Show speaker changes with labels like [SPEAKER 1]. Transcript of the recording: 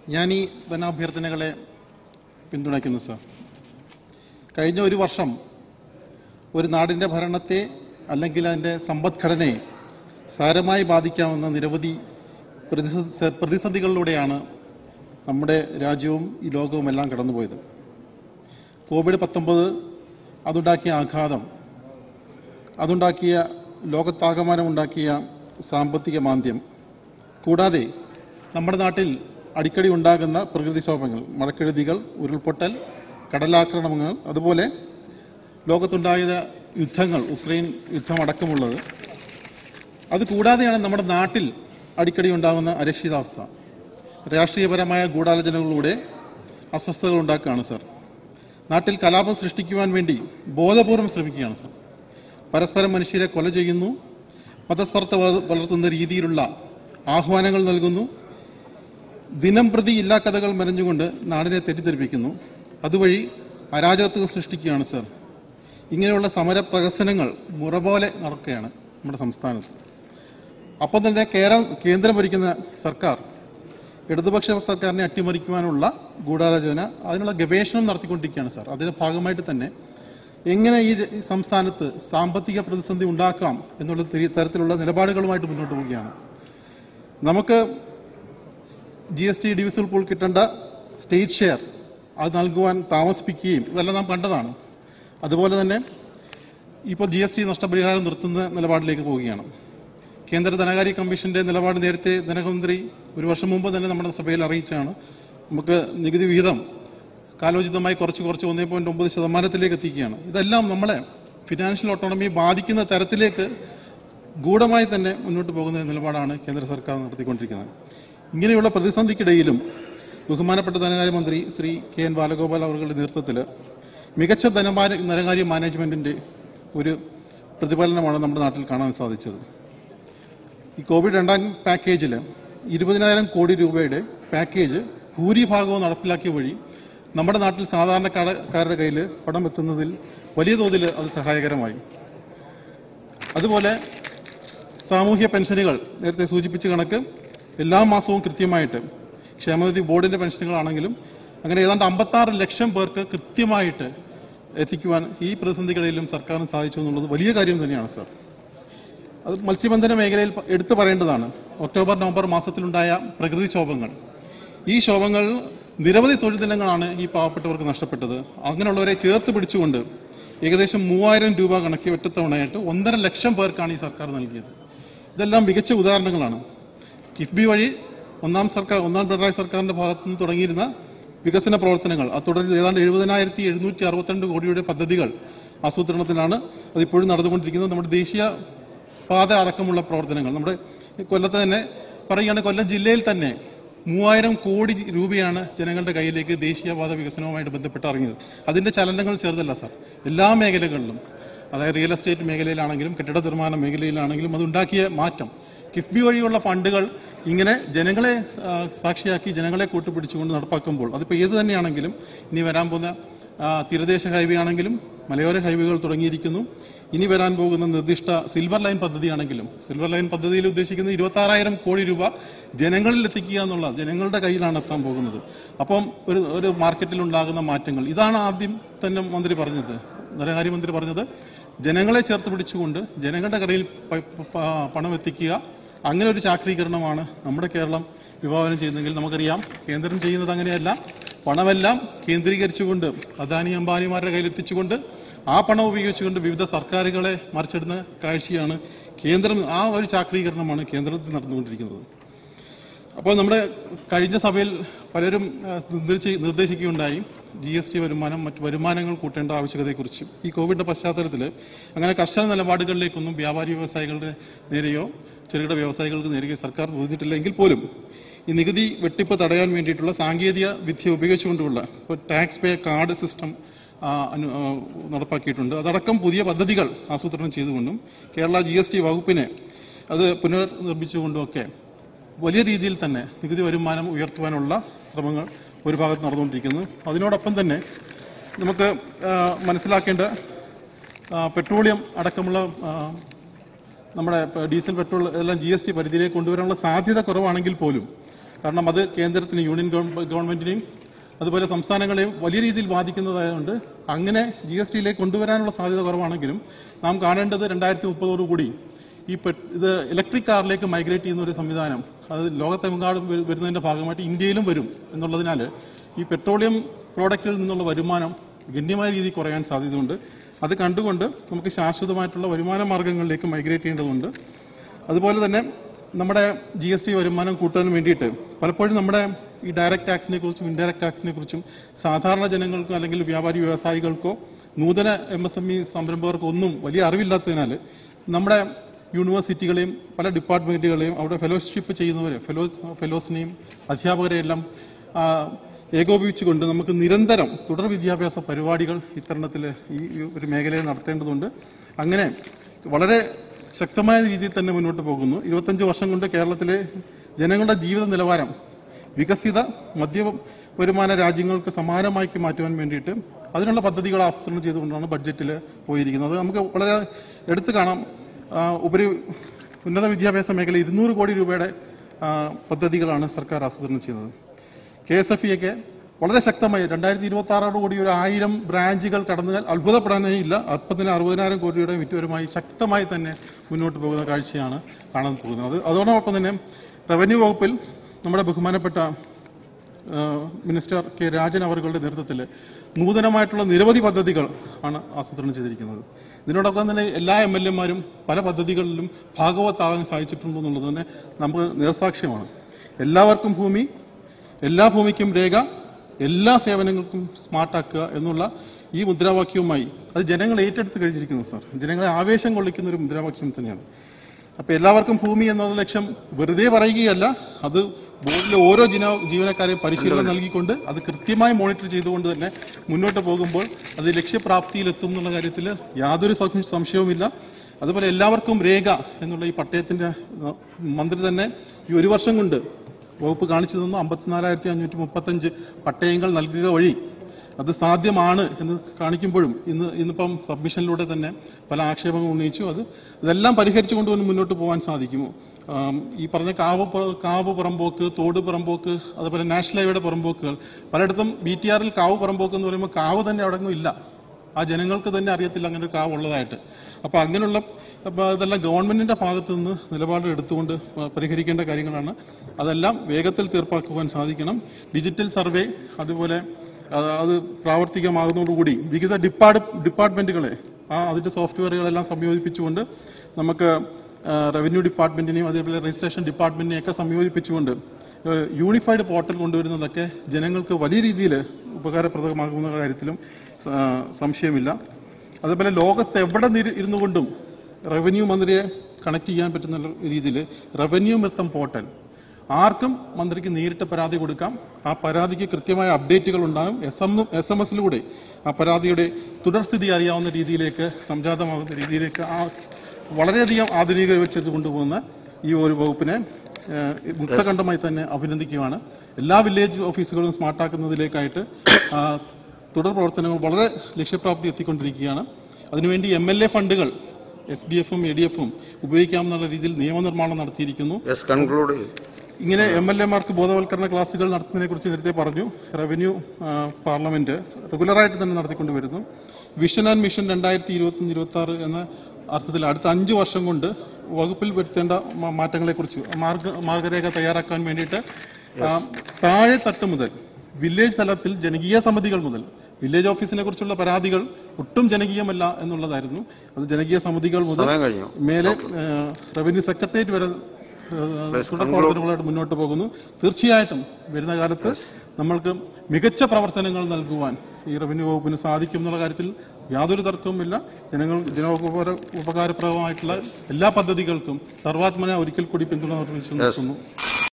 [SPEAKER 1] ഞാൻ ഈ ധനാഭ്യർത്ഥനകളെ പിന്തുണയ്ക്കുന്നു സർ കഴിഞ്ഞ ഒരു വർഷം ഒരു നാടിൻ്റെ ഭരണത്തെ അല്ലെങ്കിൽ അതിൻ്റെ സമ്പദ്ഘടനയെ സാരമായി ബാധിക്കാവുന്ന നിരവധി പ്രതിസ- പ്രതിസന്ധികളിലൂടെയാണ് നമ്മുടെ രാജ്യവും ഈ ലോകവും എല്ലാം കടന്നുപോയത് കോവിഡ് പത്തൊമ്പത് അതുണ്ടാക്കിയ ആഘാതം അതുണ്ടാക്കിയ ലോകത്താകമാനം ഉണ്ടാക്കിയ സാമ്പത്തിക മാന്ദ്യം കൂടാതെ നമ്മുടെ നാട്ടിൽ അടിക്കടി ഉണ്ടാകുന്ന പ്രകൃതിക്ഷോഭങ്ങൾ മഴക്കെടുതികൾ ഉരുൾപൊട്ടൽ കടലാക്രമണങ്ങൾ അതുപോലെ ലോകത്തുണ്ടായ യുദ്ധങ്ങൾ ഉക്രൈൻ യുദ്ധമടക്കമുള്ളത് അത് കൂടാതെയാണ് നമ്മുടെ നാട്ടിൽ അടിക്കടി ഉണ്ടാകുന്ന അരക്ഷിതാവസ്ഥ രാഷ്ട്രീയപരമായ ഗൂഢാലോചനകളിലൂടെ അസ്വസ്ഥതകൾ ഉണ്ടാക്കുകയാണ് സർ നാട്ടിൽ കലാപം സൃഷ്ടിക്കുവാൻ വേണ്ടി ബോധപൂർവം ശ്രമിക്കുകയാണ് സർ പരസ്പരം മനുഷ്യരെ കൊല ചെയ്യുന്നു മതസ്പർദ്ധ വള- വളർത്തുന്ന രീതിയിലുള്ള ആഹ്വാനങ്ങൾ നൽകുന്നു ദിനം പ്രതി ഇല്ലാ കഥകൾ മെനഞ്ഞുകൊണ്ട് നാടിനെ തെറ്റിദ്ധരിപ്പിക്കുന്നു അതുവഴി അരാജകത്വം സൃഷ്ടിക്കുകയാണ് സർ ഇങ്ങനെയുള്ള സമര പ്രഹസനങ്ങൾ മുറ പോലെ നടക്കുകയാണ് നമ്മുടെ സംസ്ഥാനത്ത് അപ്പം തന്നെ കേരളം കേന്ദ്രം ഭരിക്കുന്ന സർക്കാർ ഇടതുപക്ഷ സർക്കാരിനെ അട്ടിമറിക്കുവാനുള്ള ഗൂഢാലോചന അതിനുള്ള ഗവേഷണം നടത്തിക്കൊണ്ടിരിക്കുകയാണ് സാർ അതിന്റെ ഭാഗമായിട്ട് തന്നെ എങ്ങനെ ഈ ര- ഈ സംസ്ഥാനത്ത് സാമ്പത്തിക പ്രതിസന്ധി ഉണ്ടാക്കാം എന്നുള്ള തി- തരത്തിലുള്ള നിലപാടുകളുമായിട്ട് മുന്നോട്ട് പോവുകയാണ് നമുക്ക് ജി എസ് ടി ഡിവിസിൽ പൂൾ കിട്ടേണ്ട സ്റ്റേറ്റ് ഷെയർ അത് നൽകുവാൻ താമസിപ്പിക്കുകയും ഇതെല്ലാം നാം കണ്ടതാണ് അതുപോലെ തന്നെ ഇപ്പോൾ ജി എസ് ടി നഷ്ടപരിഹാരം നിർത്തുന്ന നിലപാടിലേക്ക് പോവുകയാണ് കേന്ദ്ര ധനകാര്യ കമ്മീഷന്റെ നിലപാട് നേരത്തെ ധനമന്ത്രി ഒരു വർഷം മുമ്പ് തന്നെ നമ്മുടെ സഭയിൽ അറിയിച്ചാണ് നമുക്ക് നികുതി വിഹിതം കാലോചിതമായി കുറച്ച് കുറച്ച് ഒന്നേ പോയിന്റ് ഒമ്പത് ശതമാനത്തിലേക്ക് എത്തിക്കുകയാണ് ഇതെല്ലാം നമ്മളെ ഫിനാൻഷ്യൽ ഓട്ടോണമിയെ ബാധിക്കുന്ന തരത്തിലേക്ക് ഗൂഢമായി തന്നെ മുന്നോട്ട് പോകുന്ന നിലപാടാണ് കേന്ദ്ര സർക്കാർ നടത്തിക്കൊണ്ടിരിക്കുന്നത് ഇങ്ങനെയുള്ള പ്രതിസന്ധിക്കിടയിലും ബഹുമാനപ്പെട്ട ധനകാര്യമന്ത്രി ശ്രീ കെ എൻ ബാലഗോപാൽ അവരുടെ നേതൃത്വത്തിൽ മികച്ച ധനകാര്യ ധനകാര്യ മാനേജ്മെന്റിന്റെ ഒരു പ്രതിഫലനമാണ് നമ്മുടെ നാട്ടിൽ കാണാൻ സാധിച്ചത് ഈ കോവിഡ് രണ്ടാം പാക്കേജിൽ ഇരുപതിനായിരം കോടി രൂപയുടെ പാക്കേജ് ഭൂരിഭാഗവും നടപ്പിലാക്കിയ വഴി നമ്മുടെ നാട്ടിൽ സാധാരണക്കാരുടെ കയ്യിൽ പണം എത്തുന്നതിൽ വലിയ തോതിൽ അത് സഹായകരമായി അതുപോലെ സാമൂഹ്യ പെൻഷനുകൾ നേരത്തെ സൂചിപ്പിച്ച കണക്ക് എല്ലാ മാസവും കൃത്യമായിട്ട് ക്ഷേമനിധി ബോർഡിന്റെ പെൻഷനുകളാണെങ്കിലും അങ്ങനെ ഏതാണ്ട് അമ്പത്താറ് ലക്ഷം പേർക്ക് കൃത്യമായിട്ട് എത്തിക്കുവാൻ ഈ പ്രതിസന്ധികളിലും സർക്കാരിന് സാധിച്ചു എന്നുള്ളത് വലിയ കാര്യം തന്നെയാണ് സാർ അത് മത്സ്യബന്ധന മേഖലയിൽ പ- എടുത്തു പറയേണ്ടതാണ് ഒക്ടോബർ നവംബർ മാസത്തിലുണ്ടായ പ്രകൃതിക്ഷോഭങ്ങൾ ഈ ക്ഷോഭങ്ങൾ നിരവധി തൊഴിൽ ദിനങ്ങളാണ് ഈ പാവപ്പെട്ടവർക്ക് നഷ്ടപ്പെട്ടത് അങ്ങനെയുള്ളവരെ ചേർത്ത് പിടിച്ചുകൊണ്ട് ഏകദേശം മൂവായിരം രൂപ കണക്കി ഒറ്റത്തവണയായിട്ട് ഒന്നര ലക്ഷം പേർക്കാണ് ഈ സർക്കാർ നൽകിയത് ഇതെല്ലാം മികച്ച ഉദാഹരണങ്ങളാണ് കിഫ്ബി വഴി ഒന്നാം സർക്കാർ ഒന്നാം പിണറായി സർക്കാരിന്റെ ഭാഗത്തു നിന്ന് തുടങ്ങിയിരുന്ന വികസന പ്രവർത്തനങ്ങൾ അത് തുടർന്ന് ഏതാണ്ട് എഴുപതിനായിരത്തി എഴുന്നൂറ്റി അറുപത്തിരണ്ട് കോടിയുടെ പദ്ധതികൾ ആസൂത്രണത്തിലാണ് അതിപ്പോഴും നടന്നുകൊണ്ടിരിക്കുന്നത് നമ്മുടെ ദേശീയ പാത അടക്കമുള്ള പ്രവർത്തനങ്ങൾ നമ്മുടെ കൊല്ലത്ത് തന്നെ പറയുകയാണ് കൊല്ലം ജില്ലയിൽ തന്നെ മൂവായിരം കോടി രൂപയാണ് ജനങ്ങളുടെ കയ്യിലേക്ക് ദേശീയപാത വികസനവുമായിട്ട് ബന്ധപ്പെട്ട് ഇറങ്ങിയത് അതിന്റെ ചലനങ്ങൾ ചെറുതല്ല സാർ എല്ലാ മേഖലകളിലും അതായത് റിയൽ എസ്റ്റേറ്റ് മേഖലയിലാണെങ്കിലും കെട്ടിട നിർമ്മാണ മേഖലയിലാണെങ്കിലും അതുണ്ടാക്കിയ മാറ്റം കിഫ്ബി വഴിയുള്ള ഫണ്ടുകൾ ഇങ്ങനെ ജനങ്ങളെ ആ, സാക്ഷിയാക്കി ജനങ്ങളെ കൂട്ടുപിടിച്ചുകൊണ്ട് നടപ്പാക്കുമ്പോൾ അതിപ്പോൾ ഏത് തന്നെയാണെങ്കിലും ഇനി വരാൻ പോകുന്ന ആ, തീരദേശ ഹൈവേ ആണെങ്കിലും മലയോര ഹൈവേകൾ തുടങ്ങിയിരിക്കുന്നു ഇനി വരാൻ പോകുന്ന നിർദ്ദിഷ്ട സിൽവർ ലൈൻ പദ്ധതിയാണെങ്കിലും സിൽവർ ലൈൻ പദ്ധതിയിൽ ഉദ്ദേശിക്കുന്നത് ഇരുപത്തി ആറായിരം കോടി രൂപ ജനങ്ങളിൽ എത്തിക്കുക എന്നുള്ള ജനങ്ങളുടെ കയ്യിലാണ് എത്താൻ പോകുന്നത് അപ്പം ഒരു ഒരു മാർക്കറ്റിൽ ഉണ്ടാകുന്ന മാറ്റങ്ങൾ ഇതാണ് ആദ്യം തന്നെ മന്ത്രി പറഞ്ഞത് ധനകാര്യമന്ത്രി പറഞ്ഞത് ജനങ്ങളെ ചേർത്ത് പിടിച്ചുകൊണ്ട് ജനങ്ങളുടെ കടയിൽ പ- പ- പണം എത്തിക്കുക അങ്ങനെ ഒരു ചാക്രീകരണമാണ് നമ്മുടെ കേരളം വിഭാവനം ചെയ്യുന്നതെങ്കിൽ നമുക്കറിയാം കേന്ദ്രം ചെയ്യുന്നത് അങ്ങനെയല്ല പണമെല്ലാം കേന്ദ്രീകരിച്ചുകൊണ്ട് അദാനി അംബാനിമാരുടെ കയ്യിൽ എത്തിച്ചുകൊണ്ട് ആ പണം ഉപയോഗിച്ചുകൊണ്ട് വിവിധ സർക്കാരുകളെ മറിച്ചിടുന്ന കാഴ്ചയാണ് കേന്ദ്രം ആ ഒരു ചാക്രീകരണമാണ് കേന്ദ്രത്തിൽ നടന്നുകൊണ്ടിരിക്കുന്നത് അപ്പോൾ നമ്മുടെ കഴിഞ്ഞ സഭയിൽ പലരും ആ, നിർദ്ദേശി നിർദ്ദേശിക്കുകയുണ്ടായി ജി എസ് ടി വരുമാനം മറ്റ് വരുമാനങ്ങൾ കൂട്ടേണ്ട ആവശ്യകതയെക്കുറിച്ച് ഈ കോവിഡിന്റെ പശ്ചാത്തലത്തിൽ അങ്ങനെ കർശന നിലപാടുകളിലേക്കൊന്നും വ്യാപാരി വ്യവസായികളുടെ നേരെയോ ചെറുകിട വ്യവസായികൾക്ക് നേരെയോ സർക്കാർ ഒതുങ്ങിയിട്ടില്ലെങ്കിൽ പോലും ഈ നികുതി വെട്ടിപ്പ് തടയാൻ വേണ്ടിയിട്ടുള്ള സാങ്കേതിക വിദ്യ ഉപയോഗിച്ചുകൊണ്ടുള്ള ഇപ്പോൾ ടാക്സ് പേ കാർഡ് സിസ്റ്റം ആ, അനു- ആ, നടപ്പാക്കിയിട്ടുണ്ട് അതടക്കം പുതിയ പദ്ധതികൾ ആസൂത്രണം ചെയ്തുകൊണ്ടും കേരള ജി എസ് ടി വകുപ്പിനെ അത് പുനർനിർമ്മിച്ചുകൊണ്ടുമൊക്കെ വലിയ രീതിയിൽ തന്നെ നികുതി വരുമാനം ഉയർത്തുവാനുള്ള ശ്രമങ്ങൾ ഒരു ഭാഗത്ത് നടന്നുകൊണ്ടിരിക്കുന്നു അതിനോടൊപ്പം തന്നെ നമുക്ക് ആ, മനസ്സിലാക്കേണ്ട ആ, പെട്രോളിയം അടക്കമുള്ള ആ, നമ്മുടെ പ- ഡീസൽ പെട്രോൾ എല്ലാം ജി എസ് ടി പരിധിയിലേക്ക് കൊണ്ടുവരാനുള്ള സാധ്യത കുറവാണെങ്കിൽ പോലും കാരണം അത് കേന്ദ്രത്തിന് യൂണിയൻ ഗവ- ഗവൺമെന്റിനെയും അതുപോലെ സംസ്ഥാനങ്ങളെയും വലിയ രീതിയിൽ ബാധിക്കുന്നതായതുകൊണ്ട് അങ്ങനെ ജി എസ് ടിയിലേക്ക് കൊണ്ടുവരാനുള്ള സാധ്യത കുറവാണെങ്കിലും നാം കാണേണ്ടത് രണ്ടായിരത്തി മുപ്പതോടുകൂടി ഈ പെ- ഇത് ഇലക്ട്രിക് കാറിലേക്ക് മൈഗ്രേറ്റ് ചെയ്യുന്ന ഒരു സംവിധാനം അത് ലോകത്തെമ്പാടും വരു- വരുന്നതിന്റെ ഭാഗമായിട്ട് ഇന്ത്യയിലും വരും എന്നുള്ളതിനാൽ ഈ പെട്രോളിയം പ്രോഡക്റ്റിൽ നിന്നുള്ള വരുമാനം ഗണ്യമായ രീതിയിൽ കുറയാൻ സാധ്യതയുണ്ട് അത് കണ്ടുകൊണ്ട് നമുക്ക് ശാശ്വതമായിട്ടുള്ള വരുമാന മാർഗങ്ങളിലേക്ക് മൈഗ്രേറ്റ് ചെയ്യേണ്ടതുണ്ട് അതുപോലെ തന്നെ നമ്മുടെ ജി എസ് ടി വരുമാനം കൂട്ടാൻ വേണ്ടിയിട്ട് പലപ്പോഴും നമ്മുടെ ഈ ഡയറക്റ്റ് ടാക്സിനെ കുറിച്ചും ഇൻഡയറക്റ്റ് ടാക്സിനെ കുറിച്ചും സാധാരണ ജനങ്ങൾക്കോ അല്ലെങ്കിൽ വ്യാപാരി വ്യവസായികൾക്കോ നൂതന എം എസ് എം ഇ സംരംഭകർക്കോ ഒന്നും വലിയ അറിവില്ലാത്തതിനാൽ നമ്മുടെ യൂണിവേഴ്സിറ്റികളെയും പല ഡിപ്പാർട്ട്മെന്റുകളെയും അവിടെ ഫെലോഷിപ്പ് ചെയ്യുന്നവരെ ഫെലോ ഫെലോസിനെയും അധ്യാപകരെയും എല്ലാം ആ, ഏകോപിപ്പിച്ചുകൊണ്ട് നമുക്ക് നിരന്തരം തുടർ വിദ്യാഭ്യാസ പരിപാടികൾ ഇത്തരണത്തിൽ ഈ ഈ ഒരു മേഖലയിൽ നടത്തേണ്ടതുണ്ട് അങ്ങനെ വളരെ ശക്തമായ രീതിയിൽ തന്നെ മുന്നോട്ട് പോകുന്നു ഇരുപത്തഞ്ച് വർഷം കൊണ്ട് കേരളത്തിലെ ജനങ്ങളുടെ ജീവിത നിലവാരം വികസിത മധ്യ വരുമാന രാജ്യങ്ങൾക്ക് സമാനമാക്കി മാറ്റുവാൻ വേണ്ടിയിട്ട് അതിനുള്ള പദ്ധതികൾ ആസൂത്രണം ചെയ്തുകൊണ്ടാണ് ബഡ്ജറ്റിൽ പോയിരിക്കുന്നത് അത് നമുക്ക് വളരെ എടുത്തു കാണാം ആ, ഉപരി ഉന്നത വിദ്യാഭ്യാസ മേഖല ഇരുന്നൂറ് കോടി രൂപയുടെ ആ, പദ്ധതികളാണ് സർക്കാർ ആസൂത്രണം ചെയ്യുന്നത് കെ എസ് എഫ് ഒക്കെ വളരെ ശക്തമായി രണ്ടായിരത്തി ഇരുപത്തി ആറോട് കൂടി ഒരു ആയിരം ബ്രാഞ്ചുകൾ കടന്നാൽ അത്ഭുതപ്പെടാനേ ഇല്ല അല്പത്തിന് അറുപതിനായിരം കോടിയുടെ വിറ്റുവരുമായി ശക്തമായി തന്നെ മുന്നോട്ട് പോകുന്ന കാഴ്ചയാണ് കാണാൻ പോകുന്നത് അത് അതോടൊപ്പം തന്നെ റവന്യൂ വകുപ്പിൽ നമ്മുടെ ബഹുമാനപ്പെട്ട ആ, മിനിസ്റ്റർ കെ രാജൻ അവരുടെ നേതൃത്വത്തിൽ നൂതനമായിട്ടുള്ള നിരവധി പദ്ധതികൾ ആണ് ആസൂത്രണം ചെയ്തിരിക്കുന്നത് ഇതിനോടൊപ്പം തന്നെ എല്ലാ എം എൽ എമാരും പല പദ്ധതികളിലും ഭാഗവത്താകാൻ സാധിച്ചിട്ടുണ്ടോ എന്നുള്ളത് തന്നെ നമുക്ക് നേർസാക്ഷ്യമാണ് എല്ലാവർക്കും ഭൂമി എല്ലാ ഭൂമിക്കും രേഖ എല്ലാ സേവനങ്ങൾക്കും സ്മാർട്ടാക്കുക എന്നുള്ള ഈ മുദ്രാവാക്യവുമായി അത് ജനങ്ങൾ ഏറ്റെടുത്ത് കഴിഞ്ഞിരിക്കുന്നു സാർ ജനങ്ങളെ ആവേശം കൊള്ളിക്കുന്ന ഒരു മുദ്രാവാക്യം തന്നെയാണ് അപ്പൊ എല്ലാവർക്കും ഭൂമി എന്നുള്ള ലക്ഷ്യം വെറുതെ പറയുകയല്ല അത് ബോർഡിലെ ഓരോ ജന ജീവനക്കാരെയും പരിശീലനം നൽകിക്കൊണ്ട് അത് കൃത്യമായി മോണിറ്റർ ചെയ്തുകൊണ്ട് തന്നെ മുന്നോട്ട് പോകുമ്പോൾ അത് ലക്ഷ്യപ്രാപ്തിയിലെത്തും എന്നുള്ള കാര്യത്തിൽ യാതൊരു സം- സംശയവുമില്ല അതുപോലെ എല്ലാവർക്കും രേഖ എന്നുള്ള ഈ പട്ടയത്തിന്റെ ആ, മന്ത്രി തന്നെ ഈ ഒരു വർഷം കൊണ്ട് വകുപ്പ് കാണിച്ചു തന്നു അമ്പത്തിനാലായിരത്തി അഞ്ഞൂറ്റി മുപ്പത്തഞ്ച് പട്ടയങ്ങൾ നൽകുക വഴി അത് സാധ്യമാണ് എന്ന് കാണിക്കുമ്പോഴും ഇന്ന് ഇന്നിപ്പം സബ്മിഷനിലൂടെ തന്നെ പല ആക്ഷേപങ്ങൾ ഉന്നയിച്ചു അത് ഇതെല്ലാം പരിഹരിച്ചുകൊണ്ട് തന്നെ മുന്നോട്ട് പോകാൻ സാധിക്കുമോ ആം, ഈ പറഞ്ഞ കാവ് പുറ- കാവ് പുറമ്പോക്ക് തോട് പുറമ്പോക്ക് അതുപോലെ നാഷണൽ ഹൈവേയുടെ പുറമ്പോക്കുകൾ പലയിടത്തും ബി ടി ആറിൽ കാവ് പുറമ്പോക്ക് എന്ന് പറയുമ്പോൾ കാവ് തന്നെ അവിടെ ഒന്നും ഇല്ല ആ ജനങ്ങൾക്ക് തന്നെ അറിയത്തില്ല അങ്ങനെ ഒരു കാവ് ഉള്ളതായിട്ട് അപ്പൊ അങ്ങനെയുള്ള അപ്പൊ അതെല്ലാം ഗവൺമെന്റിന്റെ ഭാഗത്തു നിന്ന് നിലപാട് എടുത്തുകൊണ്ട് പരിഹരിക്കേണ്ട കാര്യങ്ങളാണ് അതെല്ലാം വേഗത്തിൽ തീർപ്പാക്കുവാൻ സാധിക്കണം ഡിജിറ്റൽ സർവേ അതുപോലെ അത് അത് പ്രാവർത്തികമാകുന്നതോടുകൂടി വിവിധ ഡിപ്പാർട്ട് ഡിപ്പാർട്ട്മെന്റുകളെ ആ അതിന്റെ സോഫ്റ്റ്വെയറുകളെല്ലാം സംയോജിപ്പിച്ചുകൊണ്ട് നമുക്ക് റവന്യൂ ഡിപ്പാർട്ട്മെന്റിനെയും അതേപോലെ രജിസ്ട്രേഷൻ ഡിപ്പാർട്ട്മെന്റിനെയും ഒക്കെ സംയോജിപ്പിച്ചുകൊണ്ട് ഏഹ്, യൂണിഫൈഡ് പോർട്ടൽ കൊണ്ടുവരുന്നതൊക്കെ ജനങ്ങൾക്ക് വലിയ രീതിയിൽ ഉപകാരപ്രദമാകുന്ന കാര്യത്തിലും ആ, സംശയമില്ല അതുപോലെ ലോകത്ത് എവിടെ നിര- ഇരുന്നു കൊണ്ടും റവന്യൂ മന്ത്രിയെ കണക്ട് ചെയ്യാൻ പറ്റുന്ന രീതിയിൽ റവന്യൂ മിത്തം പോർട്ടൽ ആർക്കും മന്ത്രിക്ക് നേരിട്ട് പരാതി കൊടുക്കാം ആ പരാതിക്ക് കൃത്യമായ അപ്ഡേറ്റുകൾ ഉണ്ടാകും എസ് എം എസ് എം എസിലൂടെ ആ പരാതിയുടെ തുടർസ്ഥിതി അറിയാവുന്ന രീതിയിലേക്ക് സംജാതമാകുന്ന രീതിയിലേക്ക് ആ വളരെയധികം ആധുനികവൽക്കരിച്ച് കൊണ്ടുപോകുന്ന ഈ ഒരു വകുപ്പിനെ ഏഹ്, മുക്തകണ്ഠമായി തന്നെ അഭിനന്ദിക്കുകയാണ് എല്ലാ വില്ലേജ് ഓഫീസുകളും സ്മാർട്ടാക്കുന്നതിലേക്കായിട്ട് ആ, തുടർ പ്രവർത്തനങ്ങൾ വളരെ ലക്ഷ്യപ്രാപ്തി എത്തിക്കൊണ്ടിരിക്കുകയാണ് അതിനുവേണ്ടി എം എൽ എ ഫണ്ടുകൾ എസ് ഡി എഫും എ ഡി എഫും ഉപയോഗിക്കാമെന്നുള്ള രീതിയിൽ നിയമനിർമ്മാണം നടത്തിയിരിക്കുന്നു
[SPEAKER 2] യെസ് കൺക്ലൂഡ്
[SPEAKER 1] ഇങ്ങനെ എം എൽ എമാർക്ക് ബോധവൽക്കരണ ക്ലാസുകൾ നടത്തുന്നതിനെ കുറിച്ച് നേരത്തെ പറഞ്ഞു റവന്യൂ ആ, പാർലമെന്റ് റെഗുലറായിട്ട് തന്നെ നടത്തിക്കൊണ്ട് വരുന്നു വിഷൻ ആൻഡ് മിഷൻ രണ്ടായിരത്തി ഇരുപത്തി ഇരുപത്തി ആറ് എന്ന അർത്ഥത്തിൽ അടുത്ത അഞ്ച് വർഷം കൊണ്ട് വകുപ്പിൽ വരുത്തേണ്ട മ- മാറ്റങ്ങളെക്കുറിച്ച് മാർഗ മാർഗരേഖ തയ്യാറാക്കാൻ വേണ്ടിയിട്ട് ആ, താഴെ തട്ട് മുതൽ വില്ലേജ് തലത്തിൽ ജനകീയ സമിതികൾ മുതൽ വില്ലേജ് ഓഫീസിനെ കുറിച്ചുള്ള പരാതികൾ ഒട്ടും ജനകീയമല്ല എന്നുള്ളതായിരുന്നു അത് ജനകീയ സമിതികൾ മുതൽ
[SPEAKER 2] സമയം കഴിഞ്ഞു
[SPEAKER 1] മേലെ ഏഹ്, റവന്യൂ സെക്രട്ടേറിയറ്റ് വരെ ഏഹ്, തുടർ പ്രവർത്തനങ്ങളായിട്ട് മുന്നോട്ട് പോകുന്നു തീർച്ചയായിട്ടും വരുന്ന കാലത്ത് നമ്മൾക്ക് മികച്ച പ്രവർത്തനങ്ങൾ നൽകുവാൻ ഈ റവന്യൂ വകുപ്പിന് സാധിക്കും എന്നുള്ള കാര്യത്തിൽ യാതൊരു തർക്കവുമില്ല ജനങ്ങൾ ജനോപകാര ഉപകാരപ്രദമായിട്ടുള്ള എല്ലാ പദ്ധതികൾക്കും സർവാത്മന ഒരിക്കൽ കൂടി പിന്തുണ നിർത്തുന്നു